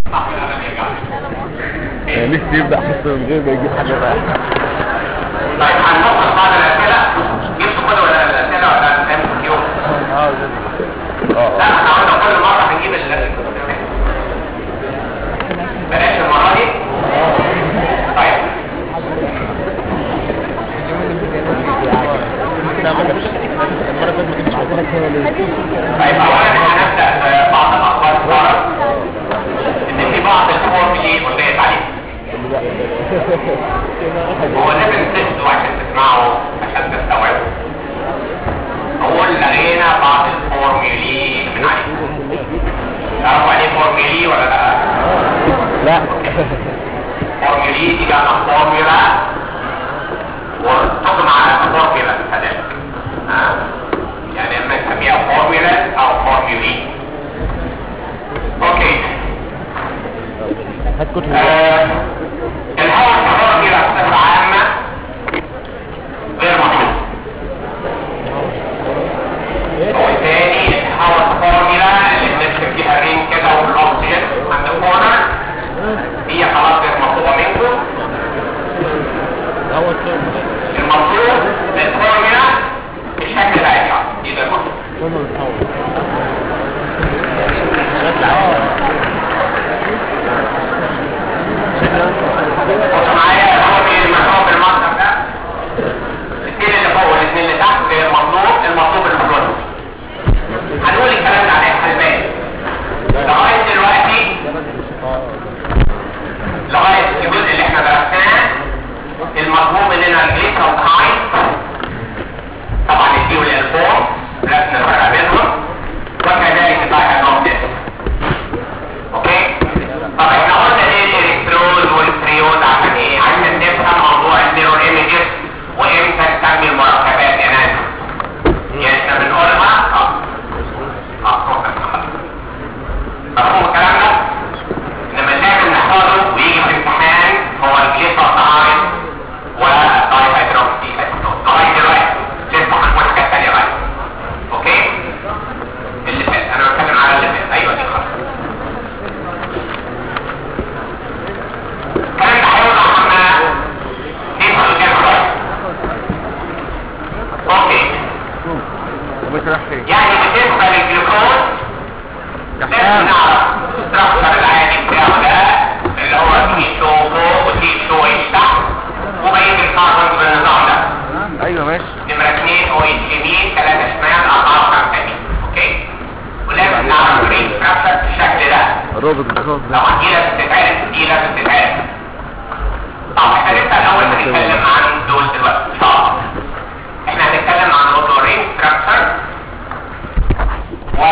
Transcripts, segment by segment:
نفسي يبدأ حصة من غير ما يجيب حاجة بقى طيب هنفصل بعض الاسئله جبتوا كل ولا الاسئله ولا هنعمل يوم اه لا اه احنا قلنا كل مره هنجيب ال بلاش المره دي طيب لا ما جابش المرة اللي فاتت ما جابش طيب اولا هنبدا ببعض الاخبار الصغيره ان في بعض الفورمولي قلت عليه هو لازم تهدوا عشان تسمعوا عشان تستوعبوا هو لغينا بعض الفورمولي من عليه تعرفوا يعني ايه فورمولي ولا لا؟ لا فورمولي دي جمع فورمولا وتجمع على فورمولا كذلك ها؟ يعني اما نسميها فورمولا او فورمولي اوكي هات كتب آه، الهواء الفورمولا بصفة عامة غير مطلوب وبالتالي الهواء الفورمولا اللي بنرسم فيها الرين كده والاوكسجين عند الكورنر هي خلاص غير مطلوبة منكم هو المطلوب للفورمولا بالشكل ده يا دي ده المطلوب بص معايا هو في المكتوب بالمنظر ده الاثنين اللي فوق والاثنين اللي تحت غير المطلوب المطلوب الفلوس هنقول الكلام ده على حلبان لغايه دلوقتي لغايه الجزء اللي احنا درسناه المطلوب مننا الجليسرول هايت طبعا الدي والالفون لازم نفرق بينهم وكذلك الدايهانوبتس اوكي طب احنا قلنا ايه الالكترود والفريود عشان ايه عشان نفهم موضوع النيرو ايمجز وامتى نسمي المركبات يا ناس يعني احنا بنقولها اه اه مفهوم الكلام ده انما لازم نحفظه ويجي في الامتحان هو الجليسرول والدايهيدروكسي اسيتون لغايه دلوقتي لسه هنقول حاجات ثانيه بقى اوكي اللي فات انا بتكلم على اللي فات ايوه دي خلاص الكلام ده هيوضح لما نفهم كام شويه اوكي مش راح فين يعني بالنسبه للجلوكوز لازم نعرف الستراكشر العادي بتاعه ده اللي هو تي شو فوق وتي شو اتش تحت وبقيه الكاربون بالنظام ده ايوه ماشي نمرة 2 او اتش يمين 3 شمال 4 5 يمين اوكي ولازم نعرف الرينج ستراكشر بالشكل ده الرابط الخاص ده طبعا دي لازم تتعرف دي لازم تتعرف طب احنا لسه الاول هنتكلم عن دول دلوقتي ان شاء الله احنا هنتكلم عن موضوع رينج ستراكشر و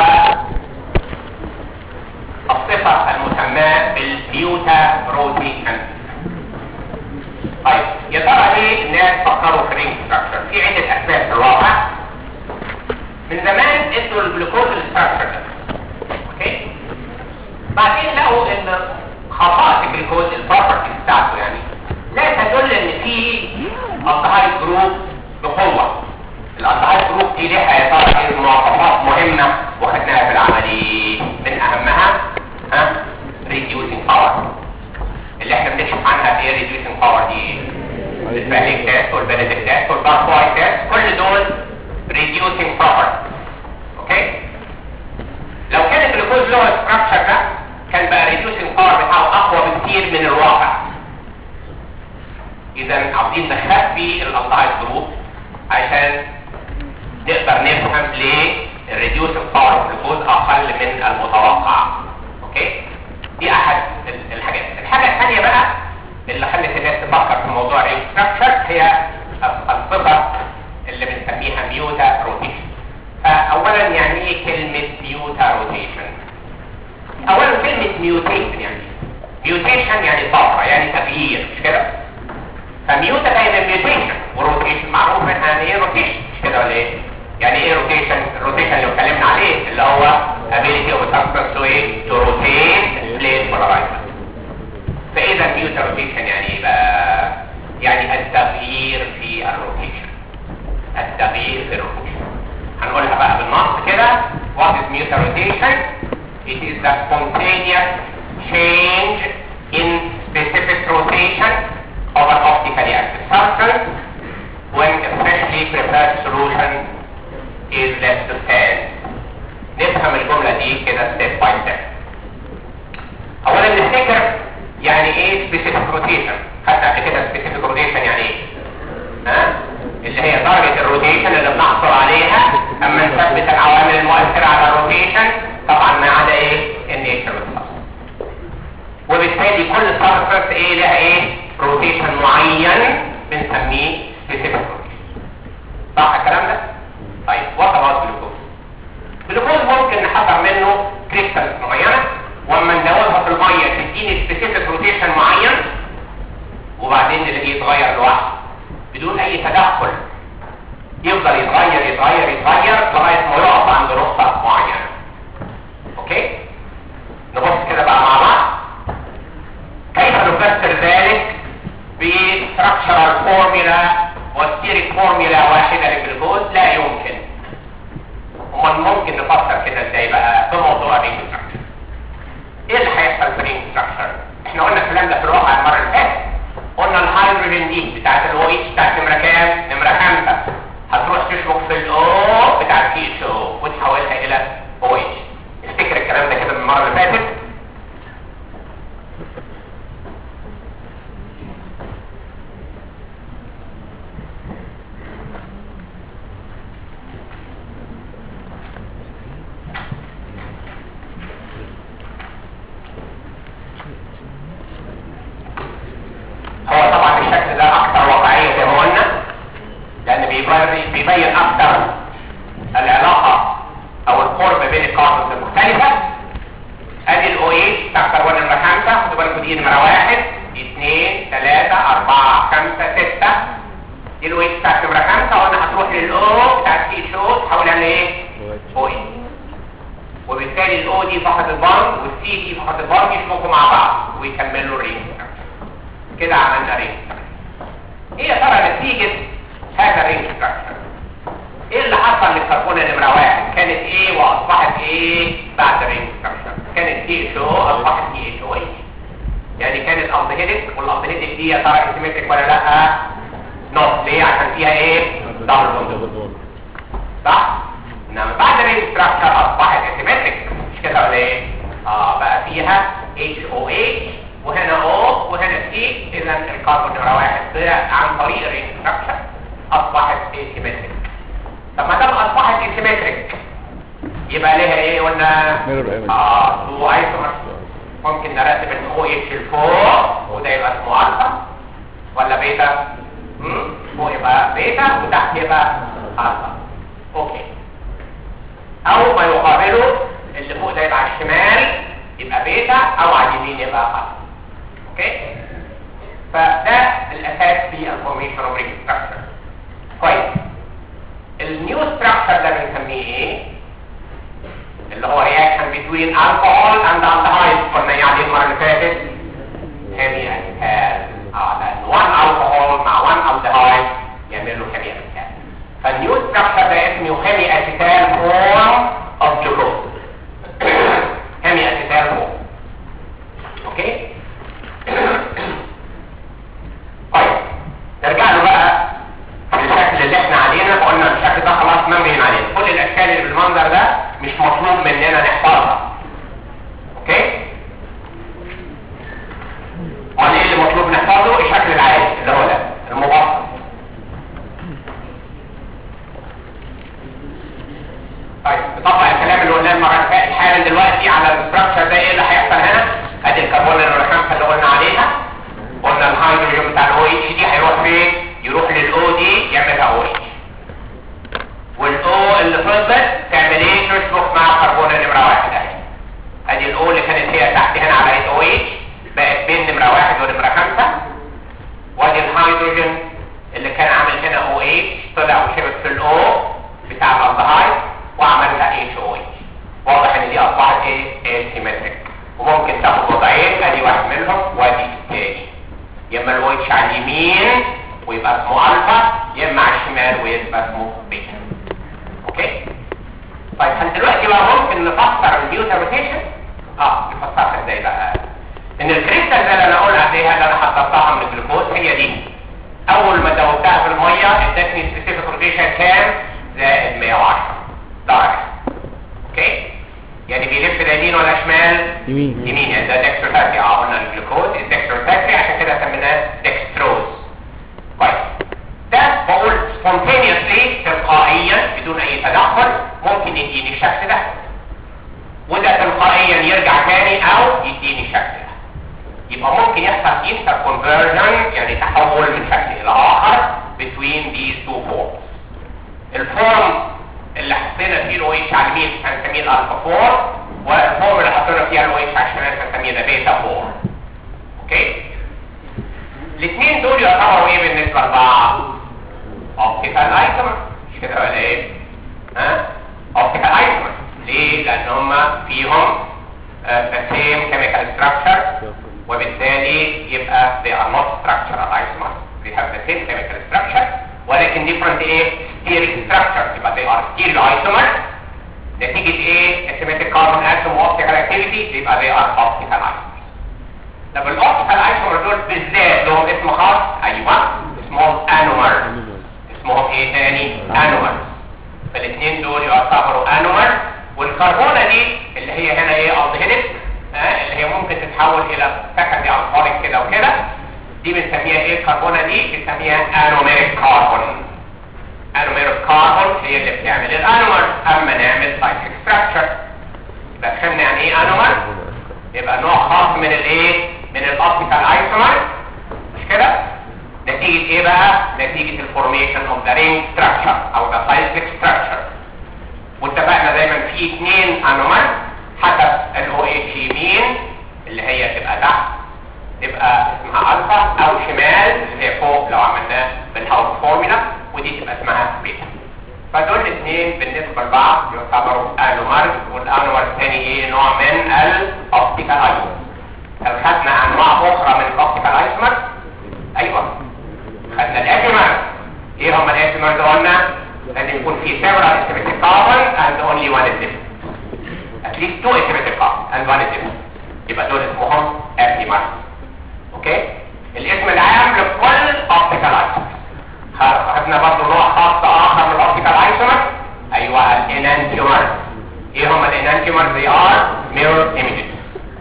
الصفة المسماة بالبيوتا روتيشن طيب يا ترى ليه الناس فكروا في رينج ستراكشر في عدة اسباب في الواقع من زمان ادوا الجلوكوز الستراكشر ده اوكي بعدين لقوا ان خصائص الجلوكوز البروبرتيز بتاعته يعني لا تدل ان في الدهايد جروب بقوه الالدهايد جروب دي ليها يا ترى ايه مواصفات مهمه وخدناها في العملي من اهمها ها ريديوسينج باور اللي احنا بنكشف عنها في ايه ريديوسينج باور دي الفاليك تيست والبناديك تيست والباركواي تيست كل دول ريديوسينج بروبرتيز اوكي لو كان الجلوكوز له ستراكشر ده كان بقى ريديوسينج باور بتاعه اقوى بكتير من الواقع اذا عاوزين نخفي الالدهايد جروب عشان نقدر نفهم ليه الريديوسينج باور الجلوكوز اقل من المتوقع اوكي دي احد ال- الحاجات الحاجه الثانيه بقى اللي خلت الناس تفكر في موضوع الستراكشر هي الصفه اللي بنسميها ميوتا روتيشن فاولا يعني ايه كلمه ميوتا روتيشن اولا كلمه ميوتيشن يعني ميوتيشن يعني طفره يعني تغيير مش كده فميوتا جاي من ميوتيشن وروتيشن معروف منها يعني ايه روتيشن مش كده ولا ايه يعني ايه روتيشن الروتيشن اللي اتكلمنا عليه اللي هو ability of a substance to ايه to rotate place polarized فاذا ميوتا روتيشن يعني ايه بقى يعني التغيير في الروتيشن التغيير في الروتيشن هنقولها بقى بالنص كده what is mutation rotation it is the spontaneous change يعني ايه سبيسيفيك روتيشن خدنا قبل كده سبيسيفيك روتيشن يعني ايه ها اللي هي درجة الروتيشن اللي بنحصل عليها اما نثبت العوامل المؤثرة على الروتيشن طبعا ما عدا ايه النيتشر والسبستانس وبالتالي كل سبستانس ايه لها ايه روتيشن معين بنسميه سبيسيفيك روتيشن صح الكلام ده طيب وات اباوت جلوكوز جلوكوز ممكن نحضر منه كريستالز معينه واما ندوبها في الميه تديني سبيسيفيك روتيشن معين وبعدين نلاقيه يتغير لوحده بدون اي تدخل يفضل يتغير يتغير يتغير لغايه ما يقف عند نقطه معينه اوكي نبص كده بقى مع بعض كيف نفسر ذلك بستراكشرال فورمولا وستيريك فورمولا واحده للجلوكوز لا يمكن امال ممكن نفسر كده ازاي بقى بموضوع الرينج ستراكشر ايه اللي هيحصل في الرينج ستراكشر احنا قلنا الكلام ده في الواقع المره اللي فاتت قلنا الهيدروجين دي بتاعت الاو اتش بتاعت نمره كام نمره خمسة هتروح تشبك في الاو بتاعت تي اتش او وتحولها الى او اتش افتكر الكلام ده كده من المره اللي فاتت هو طبعا الشكل ده اكثر واقعية زي ما قلنا لان بيبين بيبين اكثر العلاقة او القرب بين الكاربونز المختلفة ادي الاو اي بتاع كربون نمرة خمسة خدوا بالكم دي نمرة واحد دي اثنين ثلاثة اربعة خمسة ستة دي الاو اي بتاعت نمرة خمسة قلنا هتروح للاو بتاعت تي شو تحولها لايه؟ او اي وبالتالي الاو دي فقط البارد والسي دي فقط البارد يشبكوا مع بعض ويكملوا الرينج كده عملنا رينج ايه يا ترى نتيجة هذا الرينج ستراكشر ايه اللي حصل للكربونة نمرة واحد كانت ايه واصبحت ايه بعد الرينج ستراكشر كانت تي اتش او اصبحت تي اتش او اتش يعني كانت الدهيدك والالدهيدك دي يا ترى اسيمتريك ولا لا نوت ليه عشان فيها ايه دبل بوند صح انما بعد الرينج ستراكشر اصبحت اسيمتريك مش كده ولا ايه اه بقى فيها اتش او اتش وهنا او وهنا سي اذا الكربون نمره واحد طلع عن طريق الرينج ستراكشر اصبحت اسيمتريك طب ما دام اصبحت اسيمتريك يبقى ليها ايه قلنا Mirror image. اه تو ايسومر ممكن نرتب الاو اتش لفوق وده يبقى اسمه الفا ولا بيتا امم فوق يبقى بيتا وتحت يبقى الفا اوكي او ما يقابله اللي فوق ده يبقى على الشمال يبقى بيتا او على اليمين يبقى الفا اوكي فده الاساس في الفورميشن اوف رينج ستراكشر كويس النيو ستراكشر ده بنسميه ايه اللي هو reaction between alcohol and aldehyde قلنا يعني المره اللي فاتت هيمي اسيتال اه لان 1 alcohol مع 1 aldehyde يعمل له هيمي اسيتال فالنيو ستراكشر ده اسمه هيمي اسيتال فورم اوف جلوكوز هيمي اسيتال فورم اوكي طيب نرجع له بقى للشكل اللي احنا علينا قلنا الشكل ده خلاص مبين علينا كل الاشكال اللي بالمنظر ده مش مطلوب مننا نحفظها اوكي امال ايه اللي مطلوب نحفظه الشكل العادي اللي هو ده المبسط طيب نطبق الكلام اللي قلناه المره اللي فاتت حالا دلوقتي على الاستراكشر ده ايه اللي هيحصل هنا ادي الكربون الخمسه اللي قلنا عليها قلنا الهيدروجين بتاع الاو اتش دي هيروح فين يروح للاو دي يعملها او اتش والاو اللي فضلت تعمل ايه تشبك مع الكربون نمره واحد اهي ادي الاو اللي كانت هي تحت هنا على او اتش بقت بين نمره واحد ونمره خمسه وادي الهيدروجين اللي كان عامل هنا او اتش طلع وشبك في الاو بتاع الالدهايد وعملها اتش او اتش واضح ان دي اصبحت ايه سيمتريك وممكن تاخد وضعين ادي واحد منهم وادي الثاني يا اما الاو اتش على اليمين ويبقى اسمه الفا يا اما على الشمال ويبقى اسمه بيتا اوكي طيب هل دلوقتي بقى ممكن نفسر النيوتن روتيشن اه نفسرها ازاي بقى ان الكريستال ده اللي انا اقول عليها اللي انا حضرتها من الجلوكوز هي دي اول ما دوبتها في الميه ادتني سبيسيفيك روتيشن كام زائد 110 درجه اوكي يعني بيلف ده يمين ولا شمال يمين يمين يعني ده دextro healthy اه قلنا الجلوكوز is dextro يديني الشكل ده وده تلقائيا يرجع تاني او يديني الشكل ده يبقى ممكن يحصل انتر كونفرجن يعني تحول من شكل الى اخر between these two forms الفورم اللي حطينا فيه الاو اتش على اليمين هنسميه الالفا 4 والفورم اللي حطينا فيها الاو اتش على الشمال هنسميه البيتا 4 اوكي الاثنين دول يعتبروا ايه بالنسبه لبعض اوبتيكال ايتم مش كده ولا ايه ها اوبتيكال ايتم ليه لان هم فيهم the same chemical structure وبالتالي يبقى they are not structural isomers they have the same chemical structure ولكن different ايه steric structure يبقى they are stereo isomers نتيجة ايه asymmetric carbon atom optical activity يبقى they are optical isomers طب الاوبتيكال ايسومر دول بالذات لهم اسم خاص ايوه اسمهم انومر اسمهم ايه تاني انومر فالاثنين دول يعتبروا انومر والكربونه دي اللي هي هنا ايه الدهيدك ها اللي هي ممكن تتحول الى سكندري الكحوليك كده وكده دي بنسميها ايه الكربونه دي بنسميها انوميريك كاربون انوميريك كاربون هي اللي بتعمل الانومر اما نعمل سايكليك ستراكشر يبقى فهمنا يعني ايه انومر يبقى نوع خاص من الايه من الاوبتيكال ايسومر مش كده نتيجة ايه بقى نتيجة الفورميشن اوف ذا رينج ستراكشر او ذا سايكليك ستراكشر واتفقنا دايما في اثنين انومر حسب الاو اتش يمين اللي هي تبقى تحت تبقى اسمها الفا او شمال اللي هي فوق لو عملناه بالهاوس فورمولا ودي تبقى اسمها بيتا فدول الاثنين بالنسبه لبعض يعتبروا انومر والانومر الثاني ايه نوع من الاوبتيكال ايسومر هل خدنا انواع اخرى من الاوبتيكال ايسومر ايوه خدنا الاسيمر ايه هم الاسيمر اللي قلنا لازم يكون في several asymmetric carbon and only one is different at least two asymmetric carbon and one is different يبقى دول اسمهم اسيمر اوكي الاسم العام لكل اوبتيكال ايسومر خدنا برضه نوع خاص اخر من الاوبتيكال ايسومر ايوه الانانتيومر ايه هم الانانتيومر they are mirror images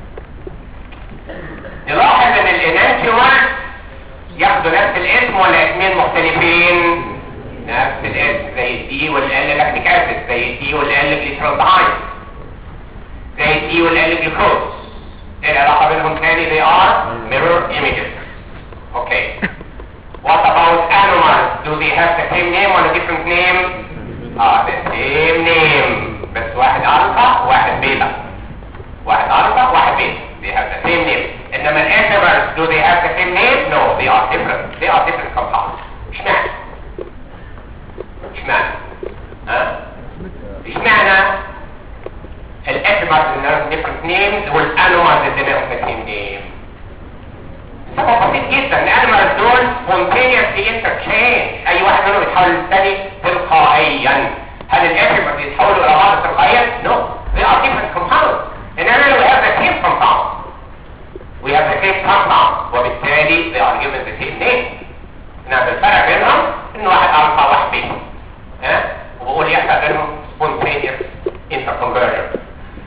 نلاحظ ان الانانتيومر ياخدوا نفس الاسم ولا اسمين مختلفين نفس الاسم زي الدي والال لاكتيك اسيد زي الدي والال جليسرالدهايد زي الدي والال جلوكوز ايه العلاقه بينهم تاني they are mirror images okay What about animals? Do they have the same name or a different name? Ah, the same name. بس واحد ألفا وواحد بيتا. واحد ألفا وواحد بيتا. They have the same name. إنما الانتمرز do they have the same name? No, they are different. They are different compounds. اشمعنى؟ اشمعنى؟ ها؟ اشمعنى الانتمرز اللي لهم different names والانومرز اللي لهم the same name؟ سبب بسيط جدا الانيمالز دول spontaneously interchange اي واحد منهم يتحول للثاني تلقائيا هل الانيمالز بيتحولوا الى بعض تلقائيا؟ No they are different compounds انما we have the same compound we have the same compound وبالتالي they are given the same name انما الفرق بينهم ان واحد الفا وواحد بيتا ها وبقول يحصل بينهم spontaneous interconversion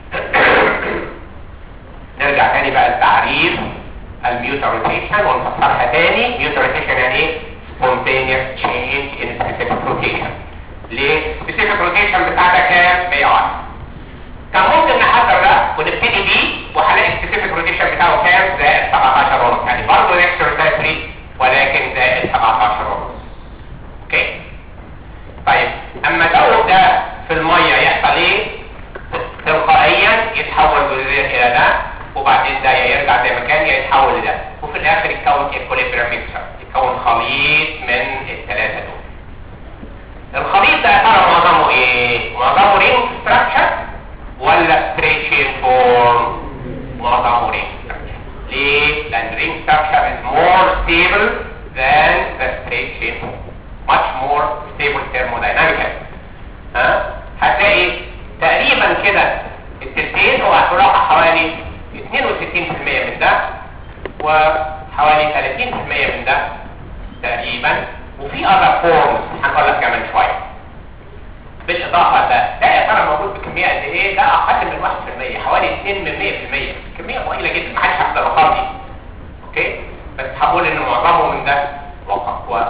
نرجع تاني بقى للتعريف الميوتروتيشن ونفسرها تاني ميوتروتيشن يعني ايه spontaneous change in specific rotation ليه specific rotation بتاعتها كام بي ار كان ممكن نحضر ده ونبتدي بيه وهلاقي specific rotation بتاعه كام زائد 17 ونص يعني برضه نفس روتاتري ولكن زائد 17 ونص اوكي طيب اما لو ده في الميه يحصل ايه تلقائيا يتحول جزئيا الى ده وبعدين ده يا يرجع زي ما كان يا يتحول لده وفي الاخر يتكون ايكوليبريم ميكسر يتكون خليط من الثلاثه دول الخليط ده يا ترى معظمه ايه معظمه رينج ستراكشر ولا ستريت شين فورم معظمه رينج ستراكشر ليه لان رينج ستراكشر is more stable than the straight chain form much more stable thermodynamically ها هتلاقي تقريبا كده التلتين وهتلاقي حوالي 62% من ده وحوالي 30% من ده تقريبا وفي other forms هنقول لك كمان شويه بالاضافه ده ده يا ترى موجود بكميه قد ايه ده اقل من 1% حوالي 2 من 100% كميه قليله جدا محدش هيحصل الارقام دي اوكي بس هقول ان معظمه من ده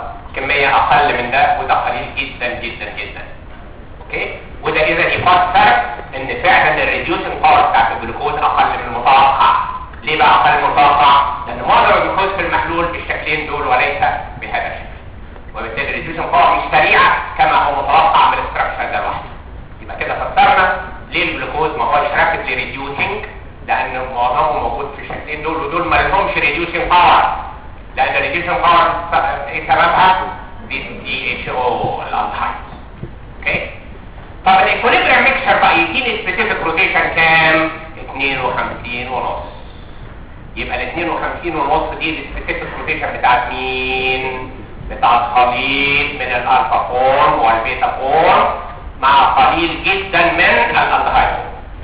وكميه اقل من ده وده قليل جدا جدا جدا اوكي وده اذا يفسر المتوقع لان معظم الجلوكوز في المحلول بالشكلين دول وليس بهذا الشكل وبالتالي الريديوسنج باور مش سريعه كما هو متوقع من الاستراكشر ده لوحده يبقى كده فسرنا ليه الجلوكوز ما هوش رابيدلي ريديوسنج لان معظمه موجود في الشكلين دول ودول ما لهمش ريديوسنج باور لان الريديوسنج باور ايه سببها دي دي اتش او الالدهايد اوكي طب الايكوليبريم ميكشر بقى يديني سبيسيفيك روتيشن كام 52 ونص يبقى ال 52 ونص دي السبيسيفيك روتيشن بتاعت مين بتاعت خليط من الالفا فورم والبيتا فورم مع قليل جدا من الالدهايد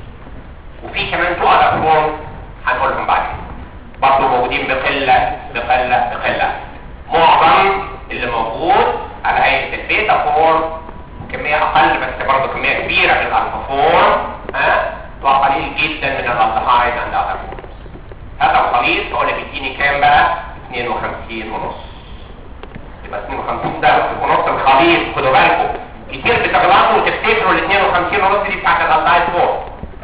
وفي كمان تو اذر فورم هنقولهم بعدين برضه موجودين بقله بقله بقله معظم اللي موجود على هيئه البيتا فورم كميه اقل بس برضه كميه كبيره من الالفا فورم ها وقليل جدا من الالدهايد عند اذر فورم هذا الخليط هو اللي بيديني كام بقى 52 ونص يبقى 52 ده ونص الخليط خدوا بالكم كتير بتغلطوا وتفتكروا ال 52 ونص دي بتاعت الالدهايد فورم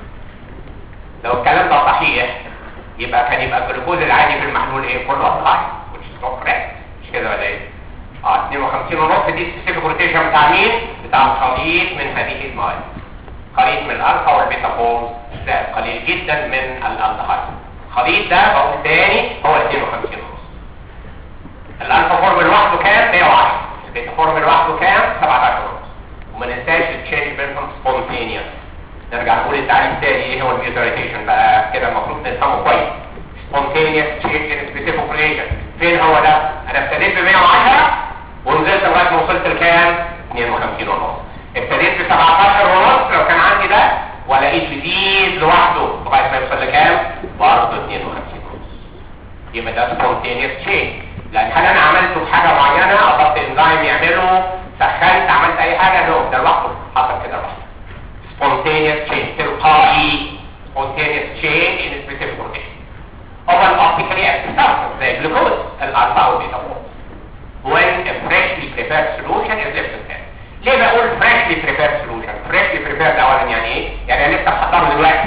لو الكلام ده صحيح يبقى كان يبقى الجلوكوز العادي في المحلول ايه كله الدهايد which is not correct مش كده ولا ايه اه 52 ونص دي سبيسيفيك روتيشن بتاع مين بتاع الخليط من هذه المواد خليط من الالفا والبيتا فورم زائد قليل جدا من الالدهايد الخليط ده بقول تاني هو 52 ونص الالفا فورم لوحده كام 110 البيتا فورم لوحده كام 17 ونص وما ننساش التشينج بينهم سبونتينيوس نرجع نقول التعريف تاني ايه هو الميوتريتيشن بقى كده المفروض نفهمه كويس سبونتينيوس تشينج ان سبيسيفيك ريشن فين هو ده انا ابتديت ب 110 ونزلت لغايه ما وصلت لكام 52 ونص ابتديت ب 17 ونص لو كان عندي ده ولقيت بيزيد لوحده لغايه ما يوصل لكام برضه 52 ونص يبقى ده سبونتينيوس تشينج لان هل انا عملته في حاجه معينه اضفت انزيم يعمله سخنت عملت اي حاجه نو ده لوحده حصل كده لوحده spontaneous change تلقائي spontaneous change in specific condition of an optically active substance زي glucose الالفا او بيتا when a freshly prepared solution is left in hand ليه بقول freshly prepared solution freshly prepared اولا يعني ايه يعني انا لسه محضره دلوقتي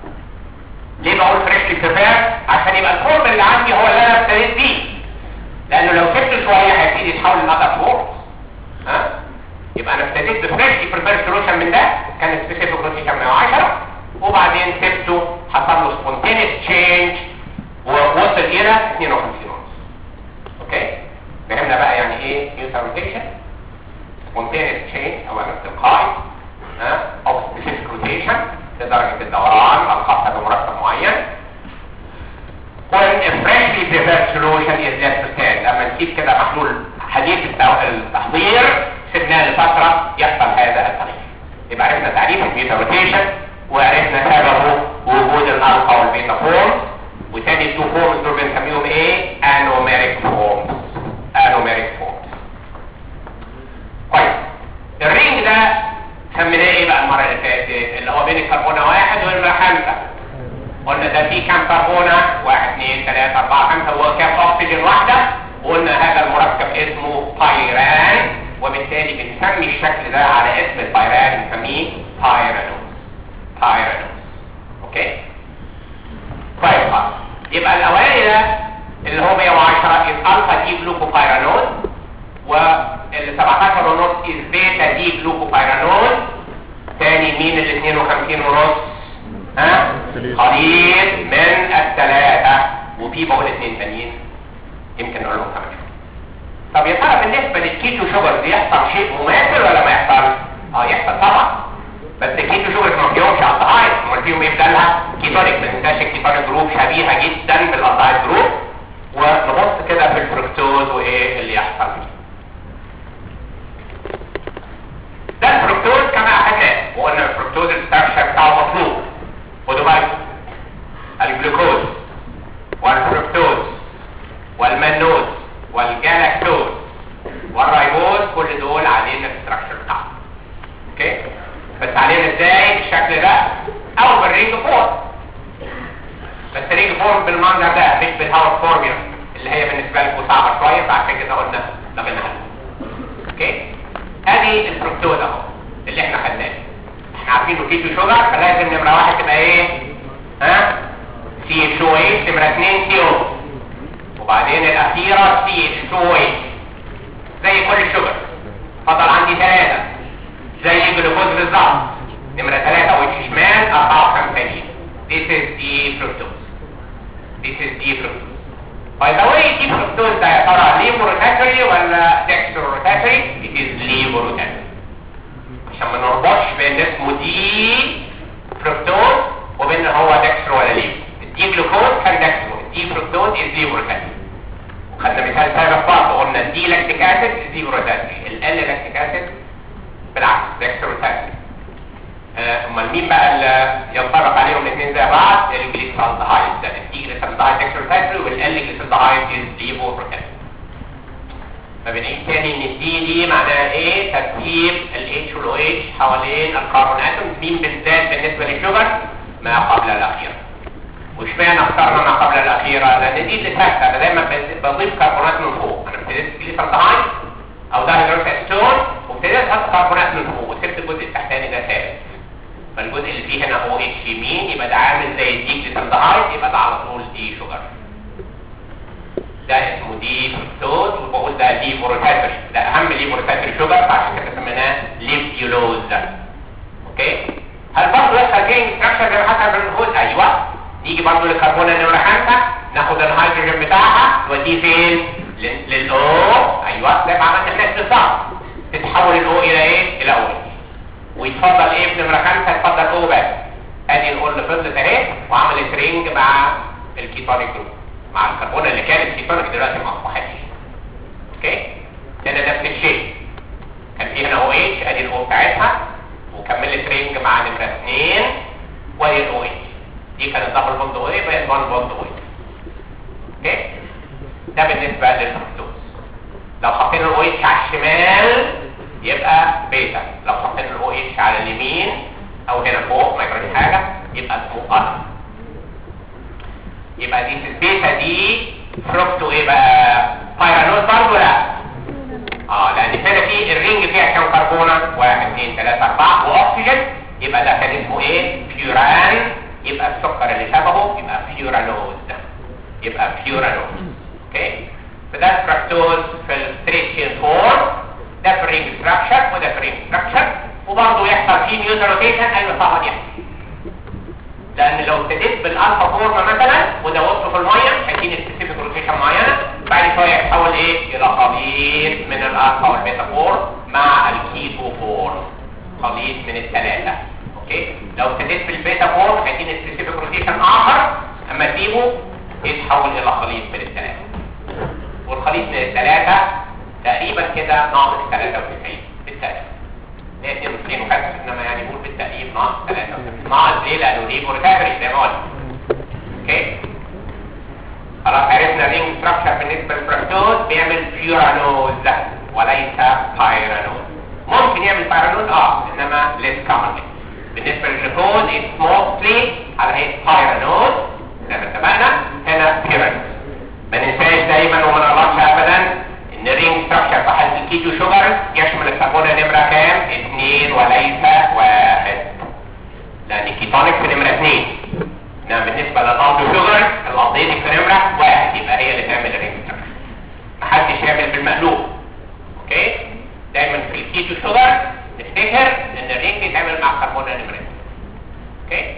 ليه بقول freshly prepared عشان يبقى الفورم اللي عندي هو اللي انا ابتديت بيه لانه لو سبته شويه هيبتدي يتحول لنقط فورم ها يبقى انا ابتديت بفريشلي بريبير سولوشن من ده كان سبيسيفيك روتيشن 110 وبعدين سبته حصل له سبونتينيوس تشينج ووصل الى 52 ونص اوكي فهمنا بقى يعني ايه نيوترال روتيشن سبونتينيوس تشينج او انا تلقائي ها او سبيسيفيك روتيشن لدرجه الدوران الخاصه بمركب معين when a freshly prepared solution is left to stand لما نسيب كده محلول حديث التحضير سيبناه لفترة يحصل هذا التغيير يبقى عرفنا تعريف البيتا روتيشن وعرفنا سببه وجود الالفا والبيتا فورمز وتاني التو فورمز دول بنسميهم ايه انوميريك فورمز انوميريك فورمز كويس الرينج ده سميناه ايه بقى المره اللي فاتت اللي هو بين الكربونه واحد والرا خمسه قلنا ده فيه كام كربونه واحد اثنين ثلاثه اربعه خمسه وكام اكسجين واحده وقلنا هذا المركب اسمه بايران وبالتالي بنسمي الشكل ده على اسم البايران بنسميه بايرانوس بايرانوس اوكي كويس خالص يبقى الاولاني ده اللي هو 110 الفا دي جلوكوبايرانوز وال 17 ونص از بيتا دي جلوكوبايرانوز تاني مين ال 52 ونص ها قليل من الثلاثه وفي بقول اثنين تانيين يمكن نقول لهم كمان شويه طب يا ترى بالنسبه للكيتو شوجر بيحصل شيء مماثل ولا ما يحصل؟ اه يحصل طبعا بس الكيتو شوجر ما فيهمش الدهايد امال فيهم ايه بدلها؟ كيتونيك ما تنساش الكيتونيك جروب شبيهه جدا بالالدهايد جروب ونبص كده في الفركتوز وايه اللي يحصل فيه. ده الفركتوز كما اخذناه وقلنا الفركتوز الستراكشر بتاعه مطلوب خدوا بالكم الجلوكوز والفركتوز والمانوز والجالاكتوز والرايبوز كل دول علينا الاستراكشر بتاعهم اوكي بس علينا ازاي بالشكل ده او بالرينج فورم بس الرينج فورم بالمنظر ده مش بالهاور فورميولا اللي هي بالنسبه لكم صعبه شويه فعشان كده قلنا لغيناها اوكي ادي الفركتوز اهو اللي احنا خدناه احنا عارفين انه كيتو شوجر فلازم نمره واحد تبقى ايه ها سي اتش او 8 نمره 2 سي او وبعدين الاخيره سي اتش 2 او اتش زي كل الشجر فضل عندي ثلاثه زي الجلوكوز بالظبط نمره ثلاثه وش شمال اربعه وخمسه يمين This is the fructose This is the fructose By the way, دي fructose ده يا ترى ليبورotatory ولا dextrorotatory? It is ليبورotatory عشان ما نربطش بين اسمه دي فركتوز وبين هو دextro ولا ليبو الدي جلوكوز كان دextro الدي فركتوز از ليبورotatory وخدنا مثال سابق برضه قلنا الدي لاكتيك اسيد از ليبورotatory ال لاكتيك اسيد بالعكس dextrorotatory آه، امال مين بقى اللي ينطبق عليهم الاثنين زي بعض الجليسالدهايد ده الجليسالدهايد دextrorotatory والال جليسالدهايد از ليبورotatory فبنقول تاني ان الدي دي معناها ايه ترتيب الاتش والو اتش حوالين الكربون اتومز مين بالذات بالنسبه للشجر ما قبل الاخيره واشمعنى اخترنا ما قبل الاخيره لان دي اللي ثابته انا دايما بضيف كربونات من فوق انا ابتديت جليسالدهايد او دايهيدروكس اسيتون وابتديت احط كربونات من فوق وسبت الجزء التحتاني ده ثابت فالجزء اللي فيه هنا او اتش يمين يبقى ده عامل زي الدي جليسالدهايد يبقى ده على طول دي شجر ده اسمه دي فركتوز وبقول ده ليبوروتاتري ده اهم ليبوروتاتري شوجر فعشان كده سميناه ليبيولوز اوكي هل برضه يحصل جين ستراكشر زي ما حصل في الجلوكوز ايوه نيجي برضه للكربون نمره 5 ناخد الهيدروجين بتاعها نوديه فين لل- للاو ايوه زي ما عملنا هناك بالظبط تتحول الاو الى ايه الى او ويتفضل ايه في نمره 5 يتفضل او بس ادي الاو اللي فضلت اهي وعملت رينج مع الكيتونيك جروب مع الكربون اللي كانت كيتونيك دلوقتي ما اصبحتش اوكي لان نفس الشيء كان في هنا او اتش ادي الاو بتاعتها وكملت رينج مع نمره 2 وهي الاو اتش دي كانت دبل بوند او اي بقت 1 بوند او اوكي ده بالنسبه للفركتوز لو حطينا الاو اتش على الشمال يبقى بيتا لو حطينا الاو اتش على اليمين او هنا فوق ما يجراش حاجه يبقى اسمه الفا يبقى دي البيتا دي فركتو ايه بقى بايرانوز برضه لا اه لان هنا في الرينج فيها كام كربونه 1 2 3 4 واكسجين يبقى ده كان اسمه ايه فيوران يبقى السكر اللي شبهه يبقى فيورانوز يبقى فيورانوز اوكي فده فركتوز في الستريتشين فورم ده في الرينج ستراكشر وده في الرينج ستراكشر وبرضه يحصل فيه نيوتن روتيشن ايوه طبعا يحصل لان لو ابتديت بالالفا فورم مثلا ودوبته في الميه هيديني سبيسيفيك روتيشن معينه بعد شويه يتحول ايه الى خليط من الالفا والبيتا فورم مع الكيتو فورم خليط من الثلاثه اوكي لو ابتديت بالبيتا فورم هيديني سبيسيفيك روتيشن اخر اما تسيبه يتحول الى خليط من الثلاثه والخليط من الثلاثه تقريبا كده ناقص 93 بالتقريب هي 92 وخمسة انما يعني نقول بالتقريب ناقص 93 ناقص ليه لانه دي بورتافري زي ما قلنا اوكي خلاص عرفنا رينج ستراكشر بالنسبه للفركتوز بيعمل بيورانوز وليس بايرانوز ممكن يعمل بايرانوز اه انما ليس كومنلي بالنسبه للجلوكوز اتس موستلي على هيئه بايرانوز زي ما اتفقنا هنا بيرانوز ما ننساش دايما وما نغلطش ابدا ان الرينج ستراكشر في حاله الكيتو شوجر يشمل الكربون نمره كام؟ اثنين وليس واحد لان الكيتونيك في نمره اثنين انما بالنسبه للالدو شوجر الالديتك في نمره واحد يبقى هي اللي تعمل الرينج ستراكشر محدش يعمل بالمقلوب اوكي دايما في الكيتو شوجر نفتكر ان الرينج يتعمل مع الكربون نمره اثنين اوكي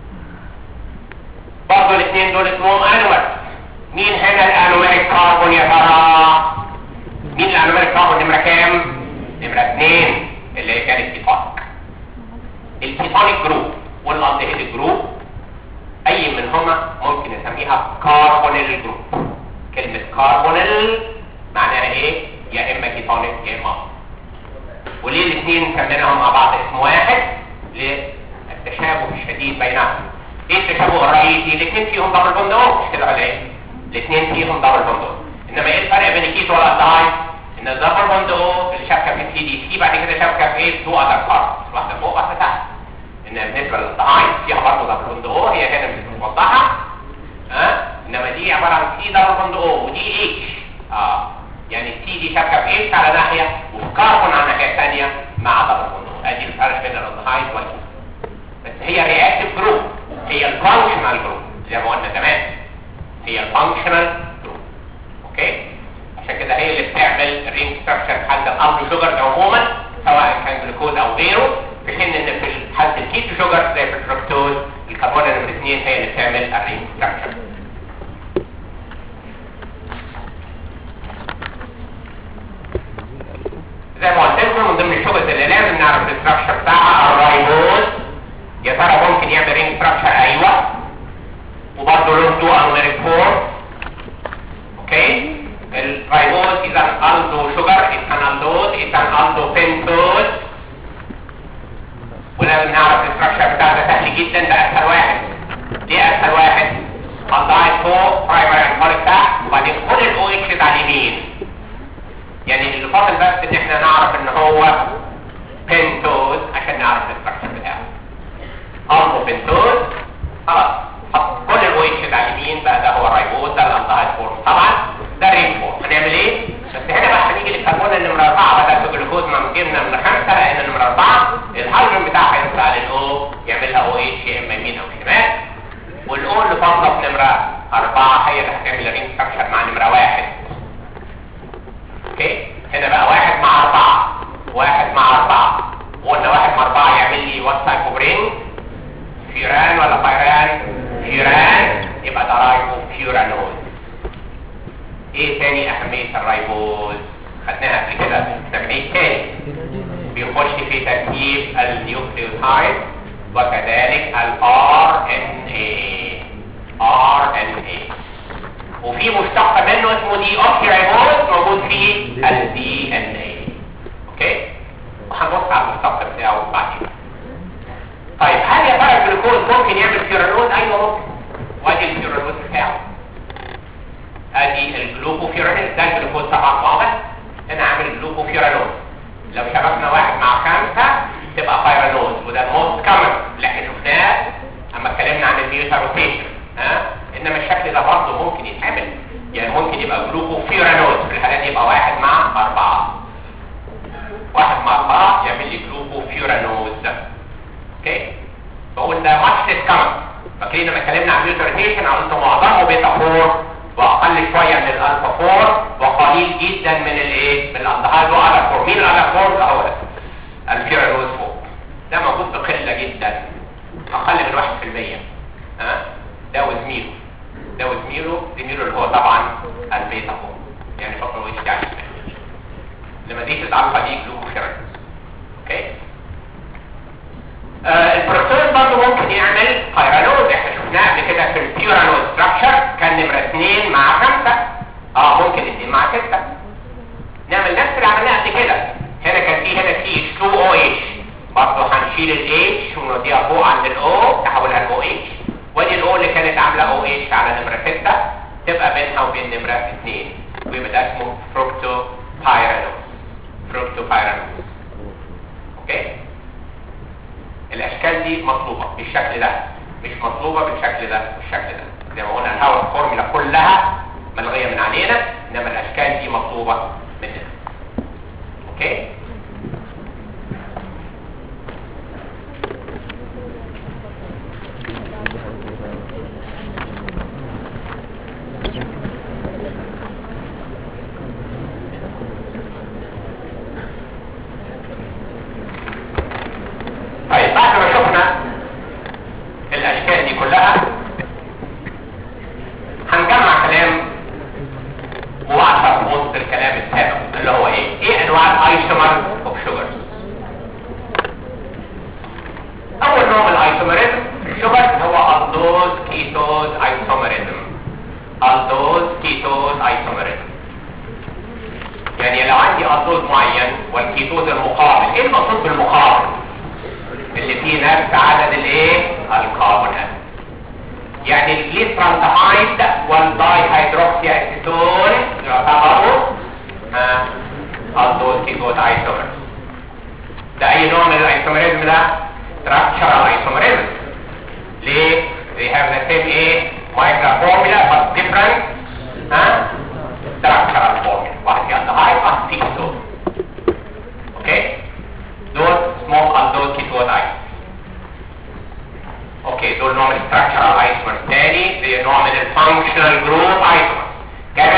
برضه الاثنين دول اسمهم انوال مين هنا الانوميريك كاربون يا ترى مين الانوميريك كاربون نمره كام نمره اثنين اللي هي كانت كيتونيك الكيتونيك جروب والالدهيد جروب اي منهما ممكن نسميها كاربونيل جروب كلمه كاربونيل معناها ايه يا اما كيتونيك يا اما وليه الاثنين سميناهم مع بعض اسم واحد للتشابه الشديد بينهم ايه التشابه الرئيسي الاثنين فيهم دبل بوند او مش كده ولا ايه الاثنين فيهم دبل بوند او انما ايه الفرق بين الكيتو والالدهايد ان الدبل بوند او اللي شابكه في السي دي سي بعد كده شابكه في ايه تو اذر بارتس واحده فوق واحده تحت ان بالنسبه للالدهايد فيها برضه دبل بوند او هي هنا مش موضحه ها انما دي عباره عن سي دبل بوند او ودي اتش اه يعني السي دي شابكه في اتش على ناحيه وفي كاربون على الناحيه الثانيه مع دبل بوند او ادي الفرق بين الالدهايد والكيتو بس هي رياكتيف جروب هي الفانكشنال جروب زي ما قلنا زمان هي الفانكشنال جروب عشان كده هي اللي بتعمل الرينج ستراكشر في حاله الالدو شوجر عموما سواء كان جلوكوز او غيره في حين ان في حاله الكيتو شوجر زي في الفركتوز الكربون نمره 2 هي اللي بتعمل الرينج ستراكشر زي ما قلت لكم من ضمن الشغل اللي لازم نعرف الاستراكشر بتاعها الرايبوز يا ترى ممكن يعمل رينج ستراكشر ايوه وبرضه له 2 انوميريك فورم اوكي الرايبوز اذا الدو شوجر اذا الدوز اذا الدو بنتوز ولازم نعرف الاستراكشر بتاعه ده سهل جدا ده اسهل واحد ليه اسهل واحد الضايد فوق برايمري انفارك تحت وبعدين كل الاو اتش على اليمين يعني اللي فاضل بس ان احنا نعرف ان هو بنتوز عشان نعرف الاستراكشر بتاعه الفو بنتوز خلاص حط كل الاو اتش على اليمين بقى ده هو الرايبوز ده الالدهايد فورم طبعا ده رين فورم هنعمل ايه بس هنا بقى هنيجي للكربون النمره 4 بدل الجلوكوز ما جبنا من 5 لان النمره 4 الهيدروجين بتاعها هيطلع على الاو يعملها او اتش يا اما يمين او شمال والاو اللي فاضله في نمره 4 هي اللي هتعمل الرينج ستراكشر مع نمره 1 اوكي هنا بقى واحد مع اربعة واحد مع اربعة وقلنا واحد مع اربعة يعمل لي وات تايب اوف رينج فيوران ولا فيران فيوران يبقى ده رايبو فيورانوز ايه تاني اهمية الرايبوز خدناها قبل كده احنا بنعيد تاني بيخش في تركيب النيوكليوتايد وكذلك ال RNA RNA وفي مشتق منه اسمه دي اوكسي رايبوز موجود في الدي ان اي اوكي وهنبص على المشتق بتاعه بعدين طيب هل يا ترى الجلوكوز ممكن يعمل فيرانوز ايوه ممكن وادي الفيرانوز بتاعه ادي الجلوكوفيرانوز ده الجلوكوز طبعا واضح انا عامل جلوكوفيرانوز لو شبكنا واحد مع خمسة تبقى فيرانوز وده الموست كومن اللي احنا شفناه اما اتكلمنا عن الميوتا روتيشن ها انما الشكل ده برضه ممكن يتعمل يعني ممكن يبقى جلوكوفيرانوز في الحالة دي يبقى واحد مع أربعة واحد مع أربعة يعمل لي جلوكوفيرانوز اوكي فقلنا ده ماتش كمان فاكرين لما اتكلمنا عن ميوتا روتيشن قلت معظمه بيتا 4 واقل شوية من الالفا 4 وقليل جدا من الايه من الالدهايد وعلى فور مين على فور اهو ده الفيرانوز فوق ده موجود بقلة جدا اقل من 1% ها ده وزميله ده وزميله زميله اللي هو طبعا البيتا فوق يعني فقط وش يعني لما دي تتعلق دي جلوكوفيرانوز اوكي آه البروتون برضه ممكن يعمل فيرانوز احنا شفناه قبل كده في البيورانوز ستراكشر كان نمرة 2 مع 5 اه ممكن 2 مع 6 نعمل نفس اللي عملناه قبل كده هنا كان في هنا في H2OH برضه هنشيل ال H ونوديها فوق عند ال O تحولها ل OH ودي ال O اللي كانت عاملة OH على نمرة 6 تبقى بينها وبين نمرة 2 ويبقى ده اسمه فروكتو بايرانوز فروكتو بايرانوز اوكي الاشكال دي مطلوبة بالشكل ده مش مطلوبة بالشكل ده بالشكل ده زي ما قلنا الهواء الفورمولا كلها ملغية من علينا انما الاشكال دي مطلوبة مننا اوكي طيب بعد ما شفنا الاشكال دي كلها هنجمع كلام وعشر وسط الكلام السابق اللي هو ايه ايه انواع الايسومر اوف شوجرز اول نوع من الايسومريزم في الشوجر هو الدوز كيتوز ايسومريزم الدوز كيتوز ايسومريزم يعني لو عندي الدوز معين والكيتوز المقابل ايه المقصود بالمقابل اللي فيه نفس عدد الايه الكربونات يعني الجليسرالدهايد والداي هيدروكسي اسيتون يعتبروا الدوز كيتوز ايسومر ده اي نوع من الايسومريزم ده structural isomerism ليه they have the same ايه micro formula but different ها structural formula واحد فيه الدهايد واحد فيه كيتون اوكي دول small aldose ketone ice اوكي دول نوع من structural isomers تاني زي نوع من الفانكشنال جروب isomers كان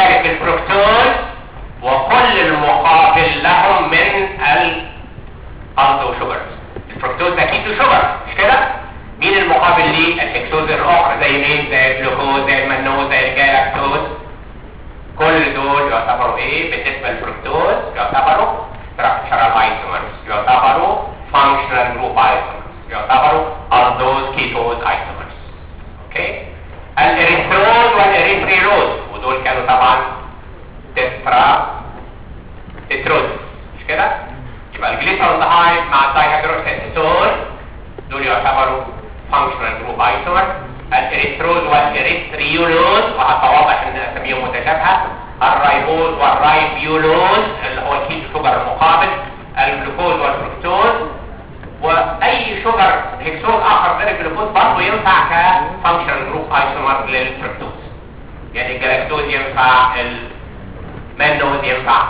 كتابها الرايبوز والرايبيولوز اللي هو الكيتو شوجر المقابل الجلوكوز والفركتوز واي شوجر هكسوز اخر غير الجلوكوز برضه ينفع كفانكشن جروب ايسومر للفركتوز يعني الجلاكتوز ينفع المانوز ينفع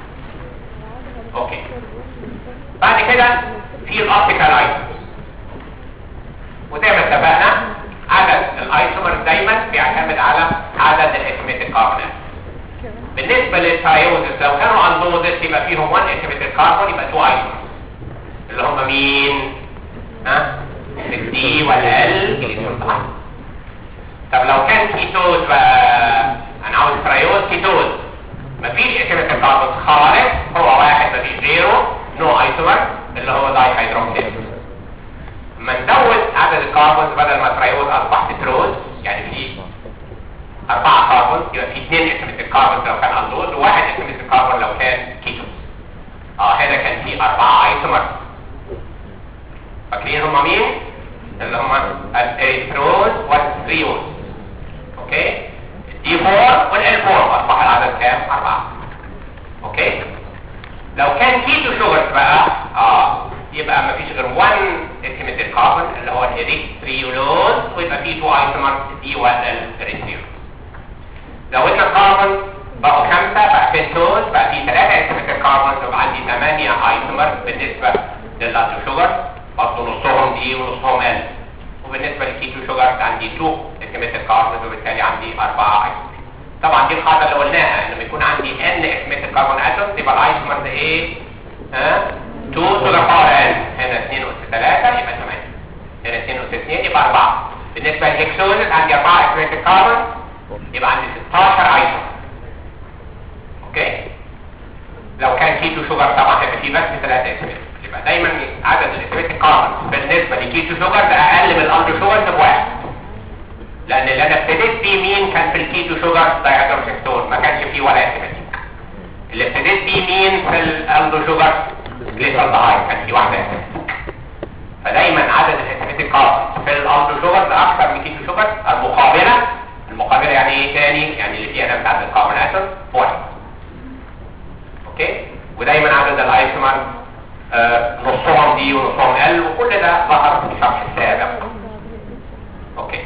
اوكي بعد كده في الاوبتيكال ايسومرز وزي ما اتفقنا عدد الايسومرز دايما بيعتمد على عدد الاسيمتريك كاربونات بالنسبه للثايوزس لو كانوا اندوزس يبقى فيهم 1 اسيمتريك كاربون يبقى 2 ايسومرز اللي هم مين ها الدي والال جليسيرول طب لو كان كيتوز بقى انا عاوز ترايوز كيتوز مفيش اسيمتريك كاربون خالص هو واحد مفيش غيره نو ايسومر اللي هو داي هيدروكسيد لما نزود عدد الكربونز بدل ما ترايوز اصبح تتروز يعني في أربعة كربون يبقى في اثنين اسيمتريك كربون لو كان اندوز وواحد اسيمتريك كربون لو كان كيتوز اه هنا كان في أربعة ايسومر فاكرين هما مين؟ اللي هما الاريثروز والثريوز اوكي الدي 4 والال 4 اصبح العدد كام؟ أربعة اوكي لو كان كيتو شوجرز بقى اه يبقى مفيش غير 1 اسيمتريك كاربون اللي هو الاريثريولوز ويبقى فيه 2 ايسومر دي والاريثريولوز زودنا كاربون بقوا خمسة بقى بنتوز بقى فيه 3 اسيمتريك كاربون يبقى عندي 8 ايسومر بالنسبة للاتو شوجر برضه نصهم دي ونصهم ال وبالنسبة للكيتو شوجر عندي 2 اسيمتريك كاربون وبالتالي عندي 4 ايسومر طبعا دي القاعدة اللي قلناها ان لما يكون عندي n اسيمتريك كاربون اتوم يبقى الايسومرز ايه؟ ها؟ 2 to the power n هنا 2 اس 3 يبقى 8 هنا 2 اس 2 يبقى 4 بالنسبة للهكسوزز عندي 4 اسيمتريك كاربون يبقى عندي 16 ايسومر اوكي لو كان كيتو شوجر طبعا هيبقى فيه بس 3 اسيمتريك يبقى دايما عدد الاسيمتريك كاربون بالنسبة لكيتو شوجر ده اقل من الالتو شوجر بواحد لان اللي انا ابتديت بيه مين كان في الكيتو شوجر دايهيدروكسيستول ما كانش فيه ولا اسيمتريك اللي ابتديت بيه مين في الالدو شوجر جليسالدهايد كان فيه واحده اسيمتريك فدايما عدد الاسيمتريك كاربون في الالدو شوجر ده اكثر من كيتو شوجر المقابله المقابله يعني ايه تاني يعني اللي فيها نفس عدد الكربون اتوم واحد اوكي ودايما عدد الايسومر آه نصهم دي ونصهم ال وكل ده ظهر في الشرح السابق اوكي